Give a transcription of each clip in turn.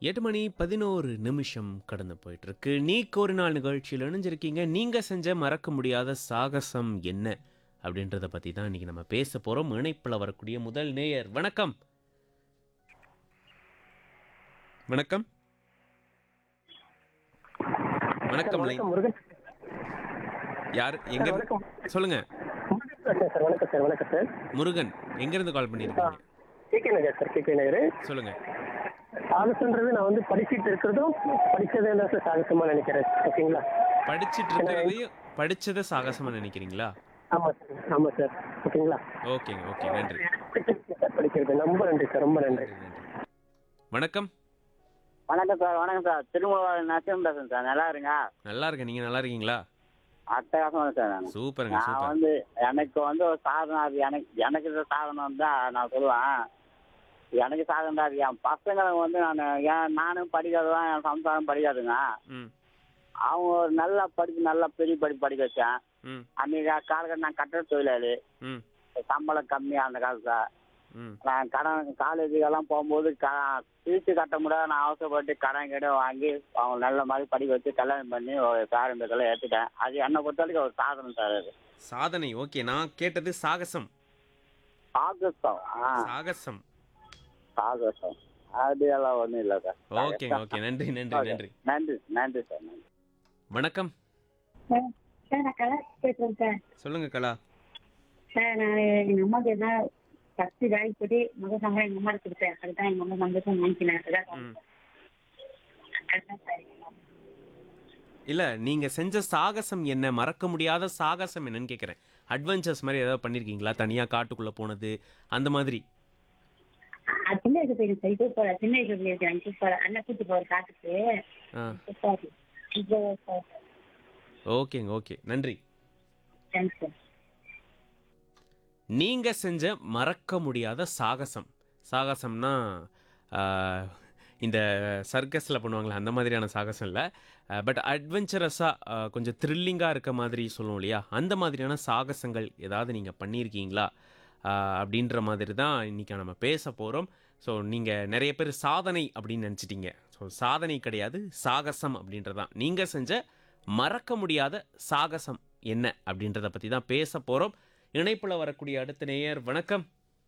எட்டு மணி பதினோரு நிமிஷம் கடந்து போயிட்டு இருக்கு நீ ஒரு நாள் நிகழ்ச்சியில் இணைஞ்சிருக்கீங்க நீங்க செஞ்ச மறக்க முடியாத சாகசம் என்ன அப்படின்றத பத்தி தான் இன்னைக்கு நம்ம பேச போறோம் இணைப்புல வரக்கூடிய முதல் நேயர் வணக்கம் வணக்கம் வணக்கம் லைன் வணக்கம் முருகன் யார் எங்க இருந்து- வணக்கம். சொல்லுங்க வணக்கம் சார் வணக்கம் சார் வணக்கம் சார் முருகன் எங்க இருந்து கால் பண்ணிருக்கீங்க KK Nagar sir KK Nagar சொல்லுங்க சாகசன்றது நான் வந்து படிச்சுட்டு இருக்கிறதும் படிச்சதே தான் சார் சாகசமா நினைக்கிறேன் ஓகேங்களா படிச்சிட்டு இருக்கிறதையும் படிச்சதை சாகசமா நினைக்கிறீங்களா ஆமா சார் ஆமா சார் ஓகேங்களா ஓகேங்க ஓகே நன்றி சார் படிக்கிறது ரொம்ப நன்றி சார் ரொம்ப நன்றி நன்றி நன்றி வணக்கம் வணக்கம் சார் வணக்கம் சார் திருமூல நரசிம்ம பேசுறேன் சார் நல்லா இருங்க நல்லா இருக்கேன் நீங்க நல்லா இருக்கீங்களா அட்டகாசமா சார் நான் சூப்பருங்க நான் சூப்பர் வந்து எனக்கு வந்து ஒரு சாதனை அது எனக்கு எனக்கு இந்த சாதனம் தான் நான் சொல்லுவேன் எனக்கு சாதனை தான் அது என் பசங்களை வந்து நான் ஏன் நானும் படிக்காததான் என் சம்சாரம் படிக்காதுங்க ம் அவங்க ஒரு நல்லா படிப்பு நல்லா பெரிய படிப்பு படிக்க வச்சேன் ம் அன்னைக்கு காலகட்டம் நான் கட்டட தொழிலாளி ம் சம்பளம் கம்மி அந்த காலத்துல ம் நான் கடன் காலேஜுக்கெல்லாம் போகும்போது க திருச்சி கட்ட முடியாத நான் அவசரப்பட்டு கடன் கிட்ட வாங்கி அவங்க நல்ல மாதிரி படிக்க வச்சு கல்யாணம் பண்ணி ஒரு பேரம்பேத்தெல்லாம் ஏற்றுட்டேன் அது என்னை பொறுத்த வரைக்கும் ஒரு சாதனை சார் அது சாதனை ஓகே நான் கேட்டது சாகசம் சாகசம் ஆ சாகசம் சாகசம் அது எல்லாம் ஒன்றும் இல்லை சார் ஓகேங்க ஓகே நன்றி நன்றி Okay. நன்றி நன்றி நன்றி சார் நன்றி வணக்கம் சார் சார் நான் கலா பேசுறேன் சார் சொல்லுங்க கலா சார் நான் எங்க அம்மாக்கு என்ன ஃபர்ஸ்ட் வேலைக்கு போட்டு முதல் சம்பளம் எங்க அம்மா கொடுத்தேன் அதுதான் எங்க அம்மா சந்தோஷம் வாங்கிக்கினேன் அதுதான் ம் அதுதான் சார் இல்ல நீங்க செஞ்ச சாகசம் என்ன மறக்க முடியாத சாகசம் என்னன்னு கேக்குறேன் அட்வென்ச்சர்ஸ் மாதிரி ஏதாவது பண்ணிருக்கீங்களா தனியா காட்டுக்குள்ள போனது அந்த மாதிரி அது சின்ன வயசு போயிருக்கு சார் இப்போ போல சின்ன வயசு போயிருக்கேன் இப்போ போல அண்ணன் கூட்டு போற காட்டுக்கு ஆ இப்போ இப்போ சார் ஓகேங்க ஓகே நன்றி தேங்க்ஸ் சார் நீங்க செஞ்ச மறக்க முடியாத சாகசம் சாகசம்னா ஆஹ், இந்த சர்க்கஸில் பண்ணுவாங்களே அந்த மாதிரியான சாகசம் இல்லை பட் அட்வென்ச்சரஸாக கொஞ்சம் த்ரில்லிங்காக இருக்க மாதிரி சொல்லுவோம் இல்லையா அந்த மாதிரியான சாகசங்கள் ஏதாவது நீங்கள் பண்ணியிருக்கீங்களா ஆஹ், அப்படின்ற மாதிரி தான் இன்றைக்கி நம்ம பேச போகிறோம் ஸோ நீங்கள் நிறைய பேர் சாதனை அப்படின்னு நினச்சிட்டீங்க ஸோ சாதனை கிடையாது சாகசம் அப்படின்றதான் நீங்கள் செஞ்ச மறக்க முடியாத சாகசம் என்ன அப்படின்றத பற்றி தான் பேச போகிறோம் இணைப்புல வரக்கூடிய அடுத்த நேயர் வணக்கம்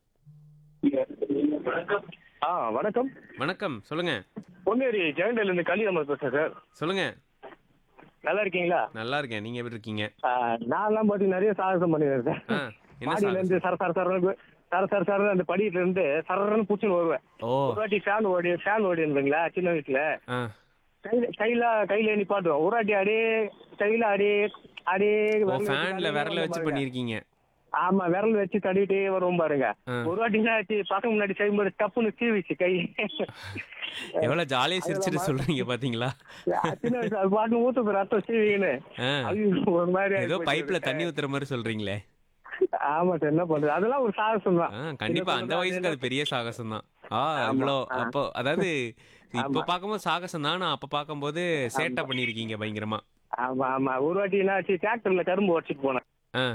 ஆ வணக்கம் வணக்கம் சொல்லுங்க பொன்னேரி ஜெகண்டல் இருந்து கலியம்மன் பேசுறேன் சார் சொல்லுங்க நல்லா இருக்கீங்களா நல்லா இருக்கேன் நீங்க எப்படி இருக்கீங்க ஆ, நான்லாம் பார்த்தீங்கன்னா நிறைய சாகசம் பண்ணிருக்கேன் ஆ சார் என்ன மாடியில சாகசம்? இருந்து சர சர சரன்னு சர சர சர அந்த படியில இருந்து சரன்னு புடிச்சுன்னு வருவேன் ஓ ஒரு வாட்டி ஃபேன் ஓடி ஃபேன் ஓடி இருந்தீங்களா சின்ன வயசுல ஆ கையில கையில கையில நிப்பாட்டுவோம் ஒரு வாட்டி அப்படியே கையில அப்படியே அப்படியே ஓ விரல் வச்சு ஃபேன்ல தடவி விரல வச்சு பாருங்க. பண்ணிருக்கீங்க ஆமா விரல் வச்சு தடவிட்டே வருவோம் பாருங்க ஆ. ஒரு வாட்டி என்ன ஆச்சு பக்கம் முன்னாடி செய்யும்போது டப்புன்னு சீவிச்சு கை எவ்வளவு ஜாலியா சிரிச்சிட்டு சொல்றீங்க பாத்தீங்களா சின்ன வயசு அது பாட்டு ஊத்து ரத்தம் சீவின்னு ஆ, ஐயோ, ஒரு மாதிரி ஏதோ ஆயிப்போச்சு. பைப்ல தண்ணி ஊத்துற மாதிரி சொல்றீங்களே ஆமா சார் என்ன பண்றது அதெல்லாம் ஒரு சாகசம் தான் ஆ, கண்டிப்பா அந்த வயசுக்கு அது பெரிய சாகசம் தான் ஆ இவ்வளோ அப்போ அதாவது இப்ப பார்க்கும்போது சாகசம் தான் நான் அப்ப பார்க்கும்போது சேட்டை பண்ணிருக்கீங்க பயங்கரமா ஆமா ஆமா ஒரு வாட்டி என்ன ஆச்சு டிராக்டர்ல கரும்பு உடச்சிட்டு போனேன் ஆ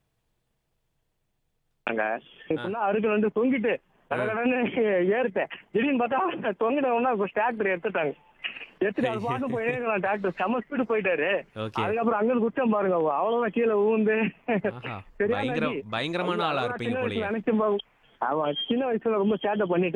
அங்க இப்படின்னா அருகில் வந்து தொங்கிட்டு கடகடன்னு ஏறிட்டேன் திடீர்னு பார்த்தா தொங்கினவனா டிராக்டர் எடுத்துட்டாங்க எடுத்துட்டு அது பாட்டு போய் ஏறலாம் டிராக்டர் செம ஸ்பீடு போயிட்டாரு ஓகே அதுக்கப்புறம் அங்க குத்தம் பாருங்க அவ்வளவுதான் கீழே ஊந்து ஆஹா சரியான பயங்கரம் அடி. பயங்கரமான ஆளா அதெல்லாம் இருப்பீங்க சின்ன போலயே வயசுல நினைக்கும் போது ஆமா சின்ன வயசுல ரொம்ப சேட்டை பண்ணிட்டு